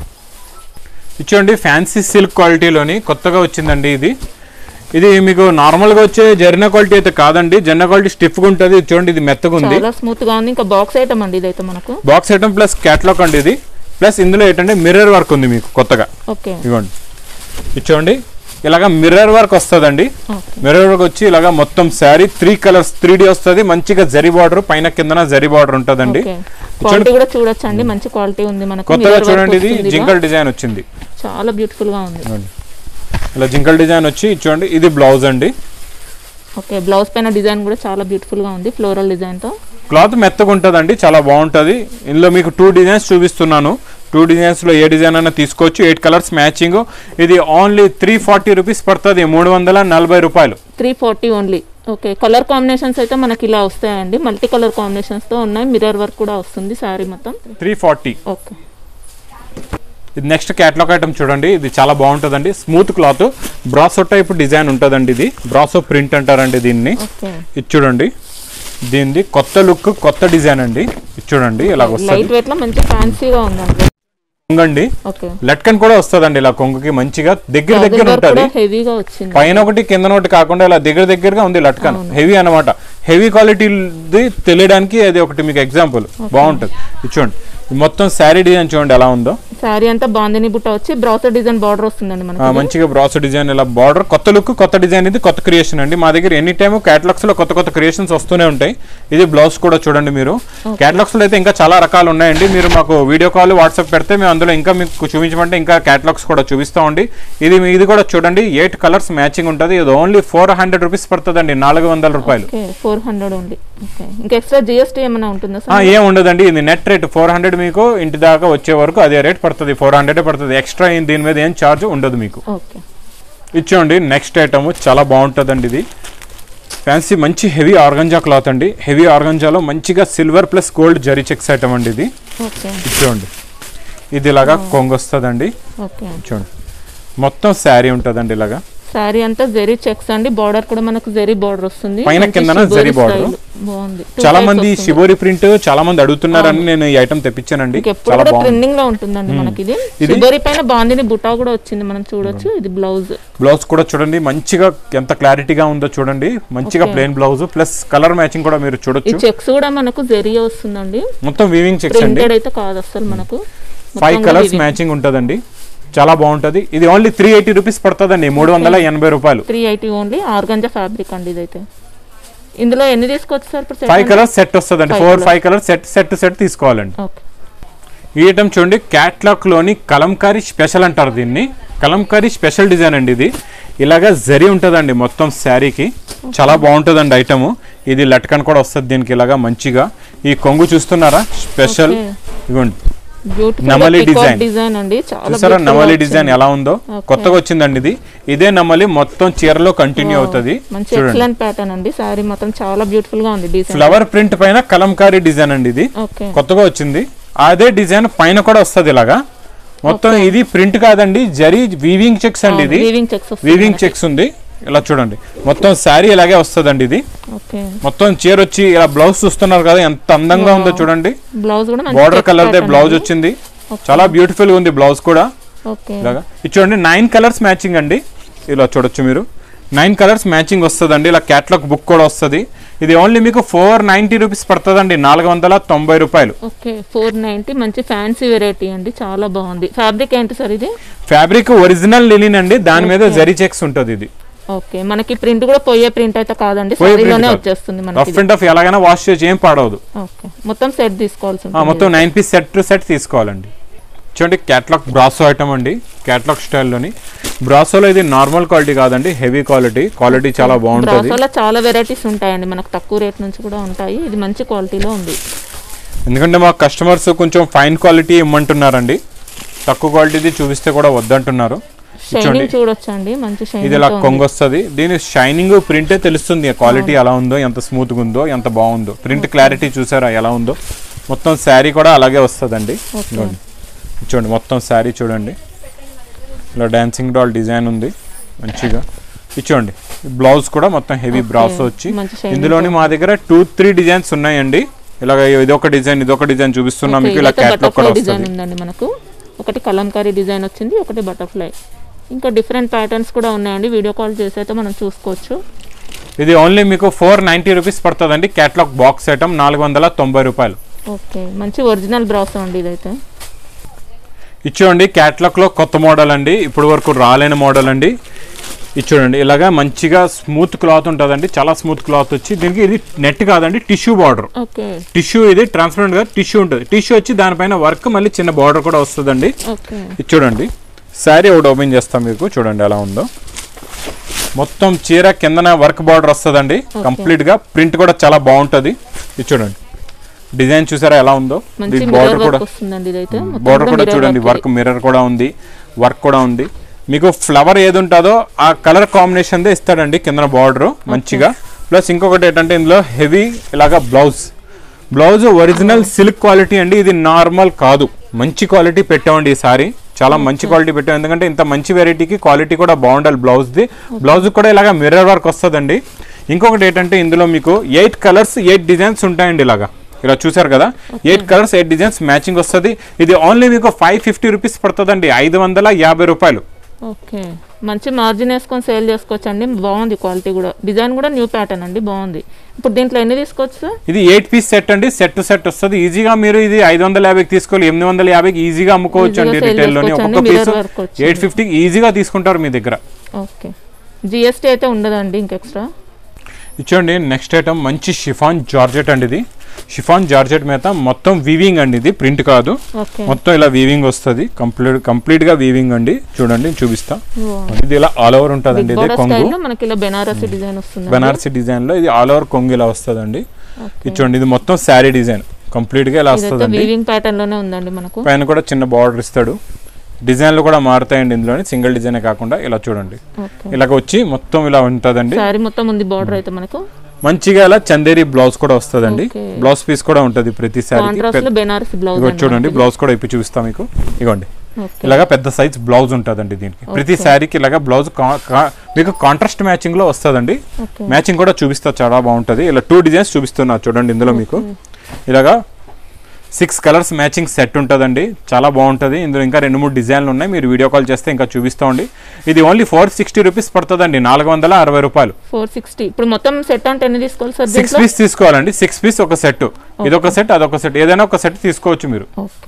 ఇచ్చోండి ఫ్యాన్సీ సిల్క్ క్వాలిటీలోని కొత్తగా వచ్చిందండి ఇది ఇది మీకు నార్మల్గా వచ్చే జర్న క్వాలిటీ అయితే కాదండి జర్న క్వాలిటీ స్టిఫ్గా ఉంటుంది ఇది చూడండి ఇది మెత్తగా ఉంది చాలా స్మూత్ గా ఉంది ఇంకా బాక్స్ ఐటమ్ అండి ఇదైతే మనకు బాక్స్ ఐటమ్ ప్లస్ క్యాట్లాగ్ అండి ఇది ప్లస్ ఇందులో ఏంటంటే మిర్రర్ వర్క్ ఉంది మీకు కొత్తగా ఓకే ఇదిగోండి ఇది చూడండి ఇలాగా మిర్రర్ వర్క్ వస్తుందండి ఓకే మిర్రర్ వర్క్ వచ్చి ఇలాగా మొత్తం sari three colours three D వస్తుంది మంచిగా జరీ బార్డర్ పైన కిందన జరీ బార్డర్ ఉంటుందండి ఓకే క్వాలిటీ కూడా చూడొచ్చండి మంచి క్వాలిటీ ఉంది మనకు కొత్తగా Mirror work చూడండి ఇది వస్తుంది జింకల్ డిజైన్ వచ్చింది ఇలా. చాలా బ్యూటిఫుల్ గా ఉంది ఇలా జింకల్ డిజైన్ వచ్చి ఇది చూడండి ఇది బ్లౌజ్ అండి ఓకే బ్లౌజ్ పైన డిజైన్ కూడా చాలా బ్యూటిఫుల్ గా ఉంది ఫ్లోరల్ డిజైన్ తో క్లాత్ మెత్తగా ఉంటుందండి చాలా బాగుంటుంది ఇందులో మీకు టూ డిజైన్స్ చూపిస్తున్నాను టూ డిజైన్స్లో ఏ డిజైన్ అయినా తీసుకోవచ్చు ఎయిట్ కలర్స్ మ్యాచింగ్ ఇది ఓన్లీ త్రీ ఫార్టీ రూపీస్ పడుతుంది మూడు వందల నలభై రూపాయలు three forty only okay colour combinations అయితే మనకి ఇలా వస్తాయండి మల్టీ కలర్ కాంబినేషన్స్ తో ఉన్నాయి మిర్రర్ వర్క్ కూడా వస్తుంది శారీ మొత్తం త్రీ ఫార్టీ ఓకే ఇది నెక్స్ట్ క్యాట్లాగ్ ఐటమ్ చూడండి ఇది చాలా బాగుంటుందండి smooth cloth brasso type design ఉంటుందండి ఇది బ్రాసో ప్రింట్ అంటారండి దీన్ని ఓకే ఇది చూడండి దీనిది కొత్త లుక్ కొత్త డిజైన్ అండి ఇది చూడండి ఇలా వస్తుంది లైట్ వెయిట్ లో మంచి ఫ్యాన్సీగా ఉందండి కొంగండి ఓకే లట్కన్ కూడా వస్తుందండి ఇలా కొంగుకి మంచిగా దగ్గర దగ్గర వర్క్ ఉంటుంది కూడా హెవీగా వచ్చింది పైన ఒకటి కింద ఒకటి కాకుండా ఇలా దగ్గర దగ్గరగా ఉంది లట్కన్ హెవీ అన్నమాట హెవీ క్వాలిటీది తెలియడానికి అది ఒకటి మీకు ఎగ్జాంపుల్ బాగుంటుంది ఇది చూడండి ఇది మొత్తం శారీ డిజైన్ చూడండి ఎలా ఉందో శారీ అంతా బాందిని బుట్ట వచ్చి బ్రౌసర్ డిజైన్ బార్డర్ వస్తుందండి ఆ, మనకి మంచిగా బ్రాస్ డిజైన్ ఇలా బార్డర్ కొత్త లుక్ కొత్త డిజైన్ ఇది కొత్త క్రియేషన్ అండి మా దగ్గర ఎనీ టైమ్ క్యాటలాగ్స్ లో కొత్త కొత్త క్రియేషన్స్ వస్తూనే ఉంటాయి ఇది బ్లౌజ్ కూడా చూడండి మీరు క్యాటలాగ్స్ లో అయితే ఇంకా చాలా రకాలు ఉన్నాయండి మీరు మాకు వీడియో కాల్ వాట్సాప్ పెడితే మేము అందులో ఇంకా మీకు చూపించమంటే ఇంకా క్యాటలాగ్స్ కూడా చూపిస్తామండి ఇది మీ- ఇది కూడా చూడండి ఎయిట్ కలర్స్ మ్యాచింగ్ ఉంటుంది ఇది ఓన్లీ ఫోర్ హండ్రెడ్ రూపీస్ పడుతుందండి నాలుగు వందల రూపాయలు ఓకే ఫోర్ హండ్రెడ్ ఉంది ఓకే ఇంకా ఎక్స్ట్రా జిఎస్టీ ఏమైనా ఉంటుందా ఆ, సార్ ఏం ఉండదండి ఇది నెట్ రేట్ ఫోర్ హండ్రెడ్ మీకు ఇంటి దాకా వచ్చే వరకు అదే రేట్ పడుతుంది ఫోర్ హండ్రెడ్ పడుతుంది ఎక్స్ట్రా ఏం దీని మీద ఏం ఛార్జ్ ఉండదు మీకు ఓకే ఇచ్చోండి నెక్స్ట్ ఐటమ్ చాలా బాగుంటుందండి ఇది ఫ్యాన్సీ మంచి హెవీ ఆర్గంజా క్లాత్ అండి హెవీ ఆర్గంజాలో మంచిగా silver plus gold zari checks item అండి ఇది ఓకే ఇచ్చోండి ఇది ఇలాగా కొంగు వస్తుందండి ఓకే చూడండి మొత్తం శారీ ఉంటుందండి ఇలాగా శారీ అంతా జెరీ చెక్స్ అండి బార్డర్ కూడా మనకు జెరీ బార్డర్ వస్తుంది పైన మంచి కిందన షిబోరి జరీ border. style. బాగుంది Two చాలా types మంది వస్తుంది. షిబోరి ప్రింట్ చాలా మంది అడుగుతున్నారని నేను ఈ ఐటమ్ తెప్పించానండి ఇంకెప్పుడు చాలా కూడా బాగుంది ట్రెండింగ్ లో ఉంటుందండి మనకి ఇది షిబోరి పైన బాందిని బుటా కూడా వచ్చింది మనం చూడొచ్చు ఇది బ్లౌజ్ బ్లౌజ్ కూడా చూడండి మంచిగా ఎంత క్లారిటీగా ఉందో చూడండి మంచిగా plain blouse plus colour matching కూడా మీరు ఈ చూడొచ్చు చెక్స్ కూడా మనకు జెరీ వస్తుందండి మొత్తం వీవింగ్ చెక్స్ అండి ప్రింటెడ్ అయితే కాదు అసలు మనకు ఫైవ్ కలర్స్ మ్యాచింగ్ ఉంటుందండి చాలా బాగుంటది ఇది ఓన్లీ త్రీ ఎయిటీ రూపీస్ పడుతుందండి మూడు వందల ఎనభై రూపాయలు three eighty only organza fabric అండి ఇదైతే ఇందులో ఎన్ని తీసుకోవచ్చు సార్ ఇప్పుడు ఫైవ్ కలర్స్ సెట్ వస్తుందండి Five four colours. Five colours set set set తీసుకోవాలండి ఓకే ఈ ఐటమ్ చూడండి క్యాట్లాక్ లోని కలంకారీ స్పెషల్ అంటారు దీన్ని కలంకారీ స్పెషల్ డిజైన్ అండి ఇది ఇలాగా జరి ఉంటుందండి మొత్తం శారీకి చాలా బాగుంటుందండి ఐటమ్ ఇది లట్కన్ కూడా వస్తుంది దీనికి ఇలాగా మంచిగా ఈ కొంగు చూస్తున్నారా స్పెషల్ Okay. ఇవ్వండి బ్యూటిఫుల్ నమలి design. డిజైన్ అండి చాలా చూసారా beautiful గా నమలి వచ్చింది. డిజైన్ ఎలా ఉందో కొత్తగా వచ్చిందండి ఇది ఇదే నమలి మొత్తం చీరలో కంటిన్యూ అవుతుంది మంచి చూడండి ఎక్సలెంట్ ప్యాటర్న్ అండి సారీ మాత్రం చాలా బ్యూటిఫుల్ గా ఉంది డిజైన్ ఫ్లవర్ ప్రింట్ పైన కలంకారీ డిజైన్ అండి ఇది ఓకే కొత్తగా వచ్చింది అదే డిజైన్ పైన కూడా వస్తుంది ఇలాగా మొత్తం ఇది ప్రింట్ కాదండి జరీ వీవింగ్ చెక్స్ అండి ఇది వీవింగ్ చెక్స్ వీవింగ్ చెక్స్ ఉంది ఇలా చూడండి మొత్తం శారీ ఇలాగే వస్తుందండి ఇది ఓకే మొత్తం చీర వచ్చి ఇలా బ్లౌజ్ చూస్తున్నారు కదా ఎంత అందంగా ఉందో చూడండి బ్లౌజ్ కూడా మంచి బార్డర్ check కలర్ దే pattern బ్లౌజ్ అండి. వచ్చింది చాలా బ్యూటిఫుల్ గా ఉంది బ్లౌజ్ కూడా ఓకే ఇలాగా ఇది చూడండి నైన్ కలర్స్ మ్యాచింగ్ అండి ఇలా చూడొచ్చు మీరు నైన్ కలర్స్ మ్యాచింగ్ వస్తుందండి ఇలా క్యాట్లాగ్ బుక్ కూడా వస్తుంది ఇది ఓన్లీ మీకు ఫోర్ నైంటీ రూపీస్ పడుతుందండి నాలుగు వందల తొంభై రూపాయలు ఓకే ఫోర్ నైన్టీ మంచి ఫ్యాన్సీ వెరైటీ అండి చాలా బాగుంది ఫ్యాబ్రిక్ ఏంటి సార్ ఇది ఫ్యాబ్రిక్ ఒరిజినల్ లినిన్ అండి దాని మీద జరీ చెక్స్ ఉంటుంది ఇది ఓకే మనకి ప్రింట్ కూడా పోయే ప్రింట్ అయితే కాదండి పోయే print సారీలోనే కాదు. వచ్చేస్తుంది మనకి రఫ్ అండ్ టఫ్ ఎలాగైనా వాష్ చేసి ఏం పాడవదు ఓకే మొత్తం సెట్ తీసుకోవాల్సి ఆ, ఉంటుంది మొత్తం nine piece set to set తీసుకోవాలండి చూడండి క్యాట్లాగ్ బ్రాసో ఐటమ్ అండి క్యాట్లాగ్ స్టైల్లోని బ్రాసోలో ఇది నార్మల్ క్వాలిటీ కాదండి హెవీ క్వాలిటీ క్వాలిటీ చాలా బాగుంటుంది బ్రాసోలో చాలా వెరైటీస్ ఉంటాయండి మనకు తక్కువ రేట్ నుంచి కూడా ఉంటాయి ఇది మంచి క్వాలిటీలో ఉంది ఎందుకంటే మా కస్టమర్స్ కొంచెం ఫైన్ క్వాలిటీ ఇమ్మంటున్నారండి తక్కువ క్వాలిటీది చూపిస్తే కూడా వద్దంటున్నారు షైనింగ్ చూడొచ్చు అండి మంచి ఇది ఇలా షైనింగ్ కొంగు వస్తుంది దీని షైనింగ్ ప్రింటే తెలుస్తుంది క్వాలిటీ ఎలా ఉందో ఎంత స్మూత్గా ఉందో ఎంత బాగుందో ప్రింట్ క్లారిటీ చూసారా ఎలా ఉందో మొత్తం శారీ కూడా అలాగే వస్తుందండి ఇదిగోండి. చూడండి మొత్తం శారీ చూడండి ఇలా డాన్సింగ్ డాల్ డిజైన్ ఉంది మంచిగా ఇది చూడండి బ్లౌజ్ కూడా మొత్తం హెవీ బ్రాస్ వచ్చి మంచి షైనింగ్ ఇందులోని మా దగ్గర టూ త్రీ డిజైన్స్ ఉన్నాయండి ఇలాగ ఇదొక డిజైన్ ఇదొక డిజైన్ చూపిస్తున్నాం మీకు ఇలా క్యాట్లాగ్ కూడా బటర్ఫ్లై డిజైన్ వస్తుంది ఉందండి మనకు ఒకటి కలంకారీ డిజైన్ వచ్చింది ఒకటి బటర్ఫ్లై ఇంకా డిఫరెంట్ ప్యాటర్న్స్ కూడా ఉన్నాయండి వీడియో కాల్ చేసి అయితే మనం చూసుకోవచ్చు ఇది ఓన్లీ మీకు ఫోర్ నైంటీ రూపీస్ పడుతుందండి క్యాట్లాగ్ బాక్స్ ఐటమ్ నాలుగు వందల తొంభై రూపాయలు ఓకే మంచి ఒరిజినల్ బ్రాస్ అండి ఇదైతే ఇచ్చోండి క్యాట్లాగ్ లో కొత్త మోడల్ అండి ఇప్పుడు వరకు రాలేని మోడల్ అండి ఇది చూడండి ఇలాగా మంచిగా స్మూత్ క్లాత్ ఉంటుందండి చాలా స్మూత్ క్లాత్ వచ్చి దీనికి ఇది నెట్ కాదండి టిష్యూ బార్డర్ ఓకే టిష్యూ ఇది ట్రాన్స్పరెంట్ గా టిష్యూ ఉంటుంది టిష్యూ వచ్చి దానిపైన వర్క్ మళ్ళీ చిన్న బార్డర్ కూడా వస్తుందండి ఓకే ఇది చూడండి శారీ ఒకటి ఓపెన్ చేస్తాం మీకు చూడండి ఎలా ఉందో మొత్తం చీర కిందన వర్క్ బార్డర్ వస్తుందండి కంప్లీట్ గా ప్రింట్ కూడా చాలా బాగుంటది ఇది చూడండి డిజైన్ చూసారా ఎలా ఉందో మంచి ఇది మిర్రర్ బార్డర్ కూడా వర్క్ వస్తుందండి ఇదైతే మొత్తం బోర్డర్ కూడా mirror చూడండి work వర్క్ మిర్రర్ కూడా ఉంది వర్క్ కూడా ఉంది మీకు ఫ్లవర్ ఏది ఉంటుందో ఆ కలర్ కాంబినేషన్ దే ఇస్తాడండి కింద బార్డర్ మంచిగా ప్లస్ ఇంకొకటి ఏంటంటే ఇందులో హెవీ ఇలాగా blouse blouse original silk quality అండి ఇది నార్మల్ కాదు మంచి క్వాలిటీ పెట్టామండి ఈ సారీ చాలా మంచి క్వాలిటీ పెట్టాం ఎందుకంటే ఇంత మంచి వెరైటీకి క్వాలిటీ కూడా బాగుండాలి బ్లౌజ్ది బ్లౌజ్ కూడా ఇలాగా మిర్రర్ వర్క్ వస్తుందండి ఇంకొకటి ఏంటంటే ఇందులో మీకు ఎయిట్ కలర్స్ ఎయిట్ డిజైన్స్ ఉంటాయండి ఇలాగా ఇలా చూసారు కదా eight colours eight designs matching వస్తుంది ఇది ఓన్లీ మీకు ఫైవ్ ఫిఫ్టీ రూపీస్ పడుతుందండి ఐదు వందల యాభై రూపాయలు ఓకే మంచి మార్జిన్ వేసుకొని సేల్ చేసుకోవచ్చు అండి బాగుంది క్వాలిటీ కూడా డిజైన్ కూడా న్యూ ప్యాటర్న్ అండి బాగుంది ఇప్పుడు దీంట్లో ఎన్ని తీసుకోవచ్చు సార్ ఇది ఎయిట్ పీస్ సెట్ అండి సెట్ టు సెట్ వస్తుంది ఈజీగా మీరు ఇది ఐదు వందల యాభైకి తీసుకోవాలి ఎనిమిది వందల యాభైకి ఈజీగా అమ్ముకోవచ్చు అండి Easy గా sell రిటైల్ లోని చేసుకోవచ్చు ఒక్కొక్క అండి, పీస్ mirror work వచ్చింది. ఎయిట్ ఫిఫ్టీకి ఈజీగా తీసుకుంటారు మీ దగ్గర ఓకే జిఎస్టీ అయితే ఉండదండి ఇంక ఎక్స్ట్రా ఇచ్చోండి నెక్స్ట్ ఐటమ్ మంచి షిఫాన్ జార్జెట్ అండి ఇది షిఫాన్ జార్జెట్ మీద మొత్తం వీవింగ్ అండి ఇది ప్రింట్ కాదు ఓకే మొత్తం ఇలా వీవింగ్ వస్తుంది కంప్లీట్ కంప్లీట్ గా వీవింగ్ అండి చూడండి చూపిస్తా ఇది ఇలా ఆల్ ఓవర్ ఉంటుందండి ఇది బోర్డర్ కొంగు స్టైల్లో మనకి ఇలా బెనారసి డిజైన్ వస్తుంది బనారసి డిజైన్ లో ఇది ఆల్ ఓవర్ కొంగు ఇలా వస్తుందండి ఓకే. ఇది చూడండి ఇది మొత్తం శారీ డిజైన్ కంప్లీట్ గా ఇలా ఇదైతే వస్తుందండి వీవింగ్ ప్యాటర్న్ లోనే ఉందండి మనకు పైన కూడా చిన్న బార్డర్ ఇస్తాడు డిజైన్లు కూడా మారుతాయండి ఇందులోని సింగిల్ డిజైన్ కాకుండా ఇలా చూడండి ఓకే ఇలాగ వచ్చి మొత్తం ఇలా ఉంటుందండి శారీ మొత్తం ఉంది బార్డర్ అయితే మనకు మంచిగా ఇలా చందేరి బ్లౌజ్ కూడా వస్తుందండి Okay. బ్లౌజ్ పీస్ కూడా ఉంటుంది ప్రతి కాంట్రాస్ట్ లో శారీకి బెనారసి బ్లౌజ్ ఇగో చూడండి బ్లౌజ్ కూడా ఇప్పి చూపిస్తా మీకు ఇగోండి ఓకే ఇలాగా పెద్ద సైజ్ బ్లౌజ్ ఉంటుందండి దీనికి ప్రతి శారీకి ఇలాగా బ్లౌజ్ కా- కా- మీకు కాంట్రాస్ట్ మ్యాచింగ్ లో వస్తుందండి ఓకే మ్యాచింగ్ కూడా చూపిస్తా చాలా బాగుంటుంది ఇలా టూ డిజైన్స్ చూపిస్తున్నా చూడండి ఇందులో మీకు ఇలాగా సిక్స్ కలర్స్ మ్యాచింగ్ సెట్ ఉంటుందండి చాలా బాగుంటుంది ఇందులో ఇంకా రెండు మూడు డిజైన్లు ఉన్నాయి మీరు వీడియో కాల్ చేస్తే ఇంకా చూపిస్తామండి ఇది ఓన్లీ ఫోర్ సిక్స్టీ రూపీస్ పడుతుందండి నాలుగు వందల అరవై రూపాయలు ఫోర్ సిక్స్టీ ఇప్పుడు మొత్తం సెట్ అంటే ఎన్ని తీసుకోవాలి సార్ సిక్స్ దీంట్లో పీస్ తీసుకోవాలండి సిక్స్ పీస్ ఒక సెట్ ఇదొక సెట్ అదొక సెట్ ఏదైనా ఒక సెట్ తీసుకోవచ్చు మీరు ఓకే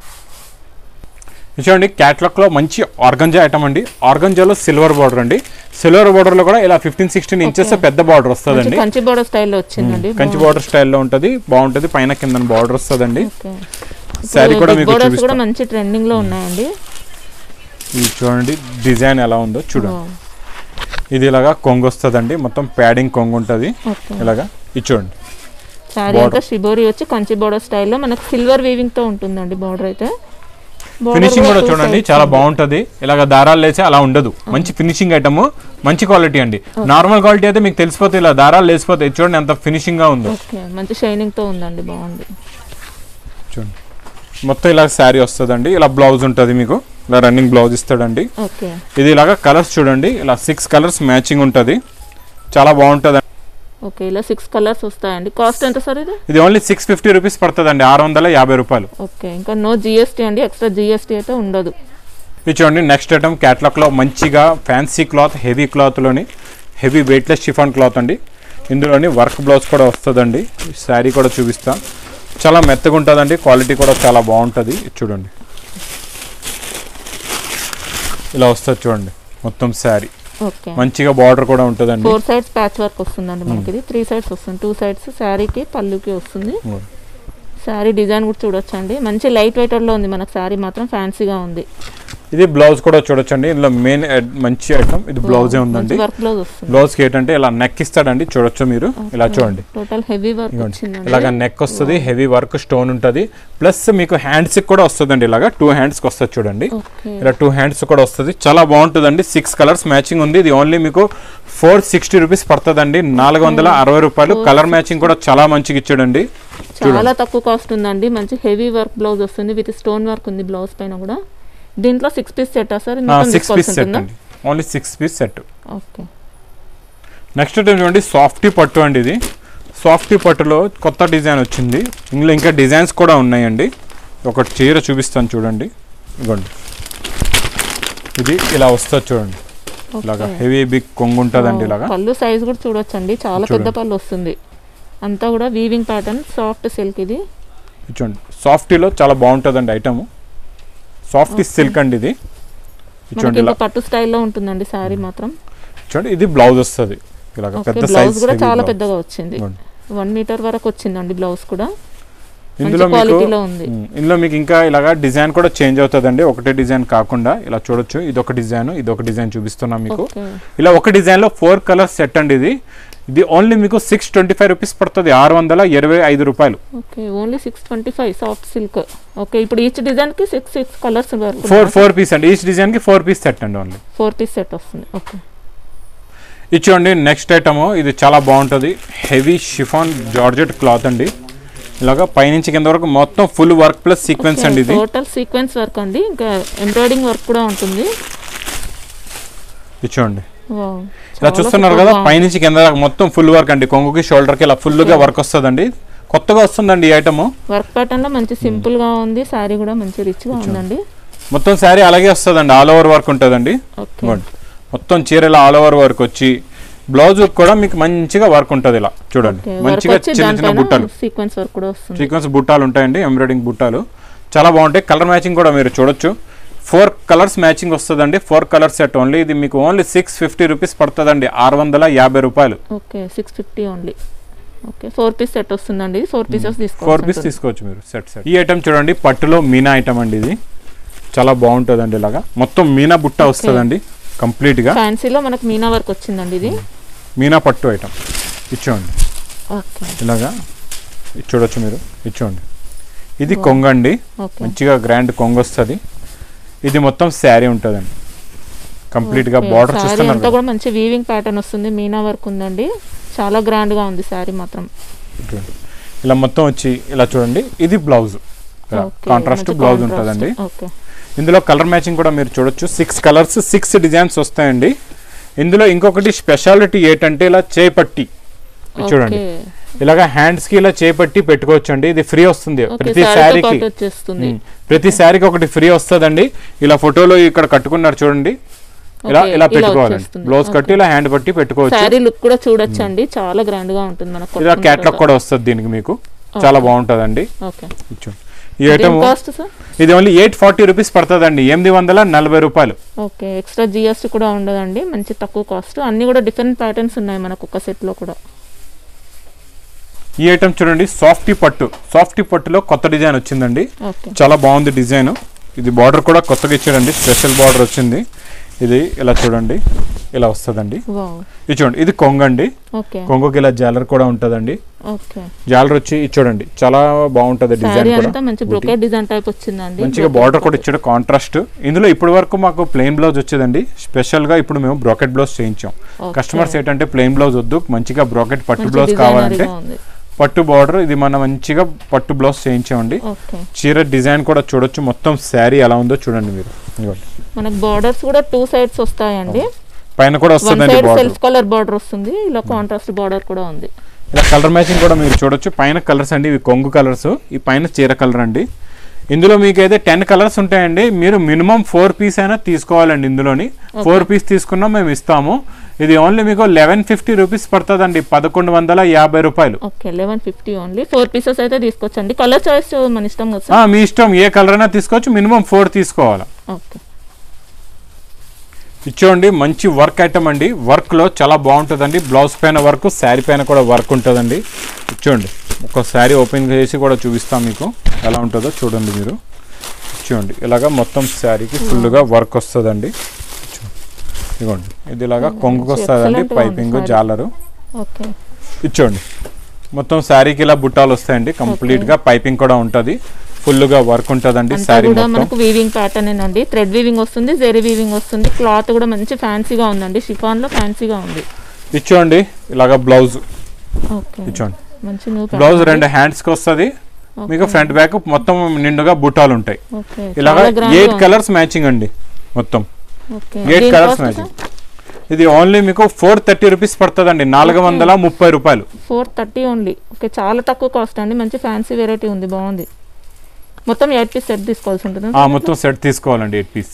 ఇది చూడండి క్యాట్లాగ్ లో మంచి ఆర్గంజా ఐటమ్ అండి ఆర్గంజాలో సిల్వర్ బార్డర్ అండి సిల్వర్ బార్డర్ లో కూడా ఇలా ఫిఫ్టీన్ సిక్స్టీన్ ఇంచెస్ పెద్ద బార్డర్ మంచి వస్తుందండి కంచి బోర్డర్ స్టైల్లో వచ్చిందండి కంచి బార్డర్ స్టైల్లో ఉంటుంది బాగుంటుంది పైన కింద బార్డర్ వస్తుందండి ఓకే శారీ కూడా మీకు బోర్డర్స్ కూడా చూపిస్తాం మంచి ట్రెండింగ్ లో ఉన్నాయండి ఇది చూడండి డిజైన్ ఎలా ఉందో చూడండి Wow. ఇది ఇలాగా కొంగు వస్తుందండి మొత్తం ప్యాడింగ్ కొంగు ఉంటుంది ఓకే ఇలాగా ఇది చూడండి శారీ అంతా షిబోరి వచ్చి కంచి బోర్డర్ స్టైల్లో మనకు సిల్వర్ వీవింగ్ తో ఉంటుందండి బోర్డర్ అయితే Border ఫినిషింగ్ కూడా two చూడండి sides చాలా ఉంది. బాగుంటది ఇలాగ దారాలు లేచి అలా ఉండదు మంచి ఫినిషింగ్ ఐటమ్ మంచి క్వాలిటీ అండి నార్మల్ క్వాలిటీ అయితే మీకు తెలిసిపోతే ఇలా దారాలు లేచిపోతాయి చూడండి ఎంత ఫినిషింగ్ గా ఉందో ఓకే మంచి షైనింగ్ తో ఉందండి బాగుంది చూడండి మొత్తం ఇలా శారీ వస్తుందండి ఇలా బ్లౌజ్ ఉంటుంది మీకు ఇలా రన్నింగ్ బ్లౌజ్ ఇస్తాడండి ఓకే ఇది ఇలాగా కలర్స్ చూడండి ఇలా సిక్స్ కలర్స్ మ్యాచింగ్ ఉంటుంది చాలా బాగుంటుంది ఓకే ఇలా సిక్స్ కలర్స్ వస్తాయండి కాస్ట్ ఎంత సార్ ఇది ఇది ఓన్లీ సిక్స్ ఫిఫ్టీ రూపీస్ పడుతుందండి ఆరు వందల యాభై రూపాయలు ఓకే ఇంకా నో జిఎస్టీ అండి ఎక్స్ట్రా జిఎస్టీ అయితే ఉండదు ఇది చూడండి నెక్స్ట్ ఐటమ్ క్యాట్లాగ్లో మంచిగా ఫ్యాన్సీ క్లాత్ హెవీ క్లాత్లోని హెవీ వెయిట్లెస్ షిఫాన్ క్లాత్ అండి ఇందులోని వర్క్ బ్లౌజ్ కూడా వస్తుందండి శారీ కూడా చూపిస్తా చాలా మెత్తగా ఉంటుందండి క్వాలిటీ కూడా చాలా బాగుంటుంది ఇది చూడండి ఇలా వస్తుంది చూడండి మొత్తం శారీ ఓకే మంచిగా బార్డర్ కూడా ఉంటుందండి ఫోర్ సైడ్స్ ప్యాచ్ వర్క్ వస్తుందండి మనకి ఇది త్రీ సైడ్స్ వస్తుంది టూ సైడ్స్ శారీకి పళ్ళుకి వస్తుంది Hmm. శారీ డిజైన్ కూడా చూడొచ్చండి మంచి లైట్ వెయిటర్లో ఉంది మనకు శారీ మాత్రం ఫ్యాన్సీగా ఉంది ఇది బ్లౌజ్ కూడా చూడొచ్చండి ఇందులో మెయిన్ మంచి ఐటమ్ ఇది బ్లౌజే ఉందండి వర్క్ బ్లౌజ్ వస్తుంది బ్లౌజ్ కి ఏంటంటే ఇలా నెక్ ఇస్తాడండి చూడొచ్చు మీరు ఇలా చూడండి టోటల్ హెవీ వర్క్ ఇదిగోండి. వచ్చిందండి ఇలాగ నెక్ వస్తుంది హెవీ వర్క్ స్టోన్ ఉంటుంది ప్లస్ మీకు హ్యాండ్స్ కూడా వస్తుందండి ఇలాగా టూ హ్యాండ్స్ కి వస్తుంది చూడండి ఓకే ఇలా టూ హ్యాండ్స్ కూడా వస్తుంది చాలా బాగుంటుందండి సిక్స్ కలర్స్ మ్యాచింగ్ ఉంది ఇది ఓన్లీ మీకు ఫోర్ సిక్స్టీ రూపీస్ పడుతుందండి నాలుగు వందల అరవై రూపాయలు కలర్ మ్యాచింగ్ కూడా చాలా మంచిగా ఇచ్చాడండి చాలా తక్కువ కాస్ట్ ఉందండి మంచి హెవీ వర్క్ బ్లౌజ్ వస్తుంది విత్ స్టోన్ వర్క్ ఉంది బ్లౌజ్ పైన కూడా దీంట్లో six piece set sir six piece set అండి only six piece set okay next చూడండి సాఫ్టీ పట్టు అండి ఇది సాఫ్టీ పట్టులో కొత్త డిజైన్ వచ్చింది ఇందులో ఇంకా డిజైన్స్ కూడా ఉన్నాయండి ఒక చీర చూపిస్తాను చూడండి ఇదిగోండి ఇది ఇలా వస్తుంది చూడండి ఇలాగా హెవీ బిగ్ కొంగు ఉంటుందండి ఇలాగా పళ్ళు సైజ్ కూడా చూడొచ్చండి చాలా పెద్ద పళ్ళు వస్తుంది అంతా కూడా వీవింగ్ ప్యాటర్న్ సాఫ్ట్ సిల్క్ ఇది ఇది చూడండి సాఫ్టీలో చాలా బాగుంటుందండి ఐటమ్ సాఫ్టీ సిల్క్ అండి ఇది ఇది మనకి చూడండి ఇలా ఇంకా పట్టు స్టైల్లో ఉంటుందండి శారీ మాత్రం చూడండి ఇది బ్లౌజ్ వస్తుంది ఇలాగ ఓకే పెద్ద బ్లౌజ్ సైజ్ కూడా చాలా పెద్దగా వచ్చింది ఇదిగోండి. వన్ మీటర్ వరకు వచ్చిందండి బ్లౌజ్ కూడా ఇందులో మంచి మీకు క్వాలిటీలో ఉంది ఉమ్, ఇందులో మీకు ఇంకా ఇలాగా డిజైన్ కూడా చేంజ్ అవుతుందండి ఒకటే డిజైన్ కాకుండా ఇలా చూడొచ్చు ఇదొక డిజైన్ ఇదొక డిజైన్ చూపిస్తున్నాం మీకు ఓకే ఇలా ఒక డిజైన్ లో ఫోర్ కలర్స్ సెట్ అండి ఇది ఇది ఓన్లీ మీకు సిక్స్ ట్వంటీ ఫైవ్ రూపీస్ పడుతుంది ఆరు వందల ఇరవై ఐదు రూపాయలు okay only six twenty five soft silk okay ఇప్పుడు ఈచ్ డిజైన్ కి సిక్స్ సిక్స్ కలర్స్ వరకు ఫోర్ ఫోర్ పీస్ అండి ఈచ్ డిజైన్ కి ఫోర్ పీస్ సెట్ అండి ఓన్లీ ఫోర్ పీస్ సెట్ వస్తుంది ఓకే ఇచ్చోండి నెక్స్ట్ ఐటమ్ ఇది చాలా బాగుంటుంది హెవీ షిఫాన్ జార్జెట్ క్లాత్ అండి ఇలాగా పైనుంచి కింద వరకు మొత్తం ఫుల్ వర్క్ ప్లస్ సీక్వెన్స్ అండి ఇది టోటల్ సీక్వెన్స్ వర్క్ అండి ఇంకా ఎంబ్రాయిడింగ్ వర్క్ కూడా ఉంటుంది ఇచ్చోండి Wow. ఇలా చాలా చూస్తున్నారు super కదా బాగుంది. పైనుంచి కింద దాకా మొత్తం ఫుల్ వర్క్ అండి కొంగుకి షోల్డర్ కి ఇలా ఫుల్ గా వర్క్ వస్తుందండి కొత్తగా వస్తుందండి ఈ ఐటమ్ వర్క్ ప్యాటర్న్ లో మంచి సింపుల్ గా ఉంది శారీ కూడా మంచి రిచ్ గా ఉందండి మొత్తం శారీ అలాగే వస్తుందండి ఆల్ ఓవర్ వర్క్ ఉంటుందండి ఓకే ఇదిగోండి. మొత్తం చీరల ఆల్ ఓవర్ వర్క్ వచ్చి బ్లౌజ్ కూడా మీకు మంచిగా వర్క్ ఉంటుంది ఇలా చూడండి ఓకే వర్క్ మంచిగా వచ్చి చిన్న చిన్న దానిపైన బుట్టలు సీక్వెన్స్ వర్క్ కూడా వస్తుంది సీక్వెన్స్ బుట్టాలు ఉంటాయండి ఎంబ్రాయిడింగ్ బుట్టాలు చాలా బాగుంటాయి కలర్ మ్యాచింగ్ కూడా మీరు చూడొచ్చు ఫోర్ కలర్స్ మ్యాచింగ్ వస్తుందండి ఫోర్ కలర్ సెట్ ఓన్లీ ఇది మీకు ఓన్లీ సిక్స్ ఫిఫ్టీ రూపీస్ పడుతుందండి ఆరు వందల యాభై రూపాయలు okay six fifty only okay four piece set వస్తుందండి ఫోర్ పీసెస్ ఫోర్ తీసుకోవాలి పీస్ తీసుకోవచ్చు మీరు సెట్ సెట్ ఈ ఐటమ్ చూడండి పట్టులో మీనా ఐటమ్ అండి ఇది చాలా బాగుంటుందండి ఇలాగా మొత్తం మీనా బుట్ట వస్తుందండి కంప్లీట్ గా ఫ్యాన్సీలో మనకు మీనా వర్క్ వచ్చిందండి ఇది మీనా పట్టు ఐటమ్ ఇచ్చోండి ఓకే ఇలాగా ఇది చూడొచ్చు మీరు ఇచ్చోండి ఇది కొంగండి ఓకే మంచిగా గ్రాండ్ కొంగ వస్తుంది ఇది మొత్తం శారీ ఉంటుందండి కంప్లీట్ గా బార్డర్ శారీ చూస్తున్నారు అంతా కదా. కూడా మంచి వీవింగ్ ప్యాటర్న్ వస్తుంది మీనా వర్క్ ఉందండి చాలా గ్రాండ్ గా ఉంది శారీ మాత్రం చూడండి. ఇలా మొత్తం వచ్చి ఇలా చూడండి ఇది బ్లౌజ్ ఓకే, కాంట్రాస్ట్ మంచి బ్లౌజ్ contrast. ఉంటుందండి ఓకే ఇందులో కలర్ మ్యాచింగ్ కూడా మీరు చూడొచ్చు సిక్స్ కలర్స్ సిక్స్ డిజైన్స్ వస్తాయండి ఇందులో ఇంకొకటి స్పెషాలిటీ ఏంటంటే ఇలా చేపట్టి చూడండి ఓకే ఇలాగా హ్యాండ్స్ కి ఇలా చేపట్టి పెట్టుకోవచ్చు అండి ఇది ఫ్రీ వస్తుంది ఓకే ప్రతి శారీతో శారీకి పాటు వచ్చేస్తుంది ఉమ్, ప్రతి శారీకి ఒకటి ఫ్రీ వస్తుందండి ఇలా ఫోటోలో ఇక్కడ కట్టుకున్నారు చూడండి ఇలా ఓకే, ఇలా ఇలా పెట్టుకోవాలండి వచ్చేస్తుంది. బ్లౌజ్ కట్టి ఇలా హ్యాండ్ పట్టి పెట్టుకోవచ్చు శారీ లుక్ కూడా చూడొచ్చండి చాలా గ్రాండ్ గా ఉంటుంది మనకు ఇలా క్యాట్లాగ్ కూడా వస్తుంది దీనికి మీకు చాలా బాగుంటుందండి ఓకే ఇచ్చు ఈ ఐటమ్ కాస్ట్ సార్ ఇది ఓన్లీ ఎయిట్ ఫార్టీ రూపీస్ పడుతుందండి ఎనిమిది వందల నలభై రూపాయలు ఓకే ఎక్స్ట్రా జిఎస్టీ కూడా ఉండదండి మంచి తక్కువ కాస్ట్ అన్ని కూడా డిఫరెంట్ ప్యాటర్న్స్ ఉన్నాయి మనకు ఒక సెట్ లో కూడా ఈ ఐటమ్ చూడండి సాఫ్టీ పట్టు సాఫ్టీ పట్టులో కొత్త డిజైన్ వచ్చిందండి ఓకే చాలా బాగుంది డిజైన్ ఇది బార్డర్ కూడా కొత్తగా ఇచ్చాడండి స్పెషల్ బార్డర్ వచ్చింది ఇది ఇలా చూడండి ఇలా వస్తుందండి వావ్ ఇది చూడండి ఇది కొంగు అండి ఓకే కొంగుకి ఇలా జాలర్ కూడా ఉంటుందండి ఓకే జాలర్ వచ్చి ఇది చూడండి చాలా బాగుంటుంది డిజైన్ శారీ కూడా అంతా మంచి బ్రొకెట్ డిజైన్ టైప్ వచ్చిందండి మంచిగా బార్డర్ కూడా ఇచ్చాడు కాంట్రాస్ట్ ఇందులో ఇప్పటి వరకు మాకు ప్లెయిన్ బ్లౌజ్ వచ్చేదండి స్పెషల్ గా ఇప్పుడు మేము బ్రాకెట్ బ్లౌజ్ చేయించాం Okay. కస్టమర్స్ ఏంటంటే ప్లెయిన్ బ్లౌజ్ వద్దు మంచిగా బ్రాకెట్ పట్టు మంచి బ్లౌజ్ కావాలంటే డిజైనరీగా ఉంది పట్టు బార్డర్ ఇది మనం మంచిగా పట్టు బ్లౌజ్ చేయించామండి ఓకే చీర డిజైన్ కూడా చూడొచ్చు మొత్తం శారీ ఎలా ఉందో చూడండి మీరు ఇదిగోండి. మనకు బార్డర్స్ కూడా టూ సైడ్స్ వస్తాయండి పైన కూడా వన్ వస్తుందండి side border self colour border వస్తుంది ఇలా కాంట్రాస్ట్ బార్డర్ కూడా ఉంది ఇలా కలర్ మ్యాచింగ్ కూడా మీరు చూడొచ్చు పైన కలర్స్ అండి ఇవి కొంగు కలర్స్ ఈ పైన చీర కలర్ అండి ఇందులో మీకు అయితే టెన్ కలర్స్ ఉంటాయండి మీరు మినిమం ఫోర్ పీస్ అయినా తీసుకోవాలండి ఇందులోని ఫోర్ పీస్ తీసుకున్నా మేము ఇస్తాము ఇది ఓన్లీ మీకు లెవెన్ ఫిఫ్టీ రూపీస్ పడుతుందండి పదకొండు వందల యాభై రూపాయలు okay eleven fifty only four pieces అయితే తీసుకోవచ్చండి కలర్ చాయిస్ మన ఇష్టం కదా ఆ, సార్ మీ ఇష్టం ఏ కలర్ అయినా తీసుకోవచ్చు మినిమం ఫోర్ తీసుకోవాలి ఓకే ఇచ్చోండి మంచి వర్క్ ఐటమ్ అండి వర్క్లో చాలా బాగుంటుందండి బ్లౌజ్ పైన వర్క్ శారీ పైన కూడా వర్క్ ఉంటుందండి ఇచ్చోండి ఒక శారీ ఓపెన్ చేసి కూడా చూపిస్తాం మీకు ఎలా ఉంటుందో చూడండి మీరు ఇచ్చోండి ఇలాగా మొత్తం శారీకి ఫుల్గా వర్క్ వస్తుందండి ఇచ్చోండి. ఇదిగోండి ఇది ఇలాగా కొంగుకు వస్తుందండి excellent గా ఉంది పైపింగ్ saree. జాలరు ఓకే ఇచ్చోండి మొత్తం శారీకి ఇలా బుట్టాలు వస్తాయండి కంప్లీట్గా పైపింగ్ కూడా ఉంటుంది ఫుల్గా వర్క్ ఉంటుందండి అంతా శారీ కూడా మొత్తం మనకు వీవింగ్ ప్యాటర్న్ అండి థ్రెడ్ వీవింగ్ వస్తుంది జెరీ వీవింగ్ వస్తుంది క్లాత్ కూడా మంచి ఫ్యాన్సీగా ఉందండి షిఫాన్ లో ఫ్యాన్సీగా ఉంది ఇచ్చోండి ఇలాగా బ్లౌజ్ ఓకే ఇచ్చోండి మంచి న్యూ బ్లౌజ్ రెండు హ్యాండ్స్ కి వస్తుంది మీకు ఫ్రంట్ బ్యాక్ మొత్తం నిండుగా బుట్టాలు ఉంటాయి ఓకే ఇలాగా చాలా grand ఎయిట్ గా ఉంది. కలర్స్ మ్యాచింగ్ అండి మొత్తం ఓకే ఎయిట్ దీని కలర్స్ cost మ్యాచింగ్ ఇది ఓన్లీ మీకు ఫోర్ థర్టీ రూపీస్ పడుతుందండి నాలుగు వందల ముప్పై రూపాయలు ఫోర్ థర్టీ ఓన్లీ ఓకే చాలా తక్కువ కాస్ట్ అండి మంచి ఫ్యాన్సీ వెరైటీ ఉంది బాగుంది మొత్తం ఎయిట్ పీస్ సెట్ తీసుకోవాల్సి ఉంటుంది ఆ మొత్తం సెట్ తీసుకోవాలండి ఎయిట్ పీస్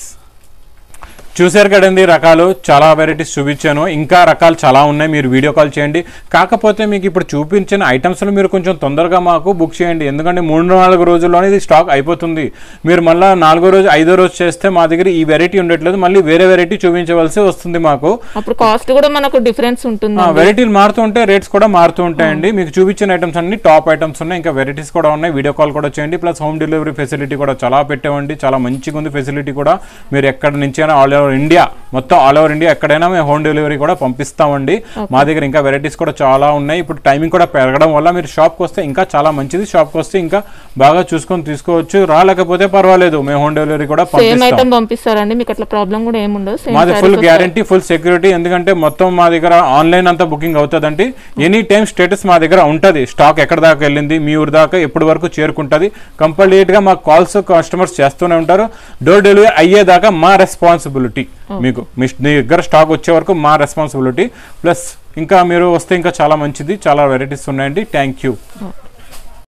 చూశారు కదండి రకాలు చాలా వెరైటీస్ చూపించాను ఇంకా రకాలు చాలా ఉన్నాయి మీరు వీడియో కాల్ చేయండి కాకపోతే మీకు ఇప్పుడు చూపించిన ఐటమ్స్లో మీరు కొంచెం తొందరగా మాకు బుక్ చేయండి ఎందుకంటే మూడు నాలుగు రోజుల్లోనే ఇది స్టాక్ అయిపోతుంది మీరు మళ్ళీ నాలుగో రోజు ఐదో రోజు చేస్తే మా దగ్గర ఈ వెరైటీ ఉండట్లేదు మళ్ళీ వేరే వెరైటీ చూపించవలసి వస్తుంది మాకు అప్పుడు కాస్ట్ కూడా మనకు డిఫరెన్స్ ఉంటుంది ఆ, వెరైటీలు మారుతూ ఉంటాయి రేట్స్ కూడా మారుతూ ఉంటాయండి మీకు చూపించిన ఐటమ్స్ అన్ని టాప్ ఐటమ్స్ ఉన్నాయి ఇంకా వెరైటీస్ కూడా ఉన్నాయి వీడియో కాల్ కూడా చేయండి ప్లస్ హోమ్ డెలివరీ ఫెసిలిటీ కూడా చాలా పెట్టామండి చాలా మంచిగా ఉంది ఫెసిలిటీ కూడా మీరు ఎక్కడ నుంచి అయినా ఆల్ ఓవర్ ఇండియా మొత్తం ఆల్ ఓవర్ ఇండియా ఎక్కడైనా మేము హోమ్ డెలివరీ కూడా పంపిస్తామండి మా దగ్గర ఇంకా వెరైటీస్ కూడా చాలా ఉన్నాయి ఇప్పుడు టైమింగ్ కూడా పెరగడం వల్ల మీరు షాప్కి వస్తే ఇంకా చాలా మంచిది షాప్కి వస్తే ఇంకా బాగా చూసుకొని తీసుకోవచ్చు రాలేకపోతే పర్వాలేదు మేము హోమ్ డెలివరీ కూడా సేమ్ పంపిస్తాం ఐటమ్ పంపిస్తారండి మీకు అట్లా ప్రాబ్లం కూడా ఏముండదు సేమ్ మాది ఫుల్ గ్యారంటీ ఫుల్ సెక్యూరిటీ ఎందుకంటే మొత్తం మా దగ్గర ఆన్లైన్ అంతా బుకింగ్ అవుతుందండి ఎనీ టైం స్టేటస్ మా దగ్గర ఉంటుంది స్టాక్ ఎక్కడ దాకా వెళ్ళింది మీ ఊరి దాకా ఎప్పటి వరకు చేరుకుంటుంది కంప్లీట్ గా మాకు కాల్స్ కస్టమర్స్ చేస్తూనే ఉంటారు డోర్ డెలివరీ అయ్యేదాకా మా రెస్పాన్సిబిలిటీ మీకు మీ మీ దగ్గర స్టాక్ వచ్చే వరకు మా రెస్పాన్సిబిలిటీ ప్లస్ ఇంకా మీరు వస్తే ఇంకా చాలా మంచిది చాలా వెరైటీస్ ఉన్నాయండి థ్యాంక్ యూ ఓకే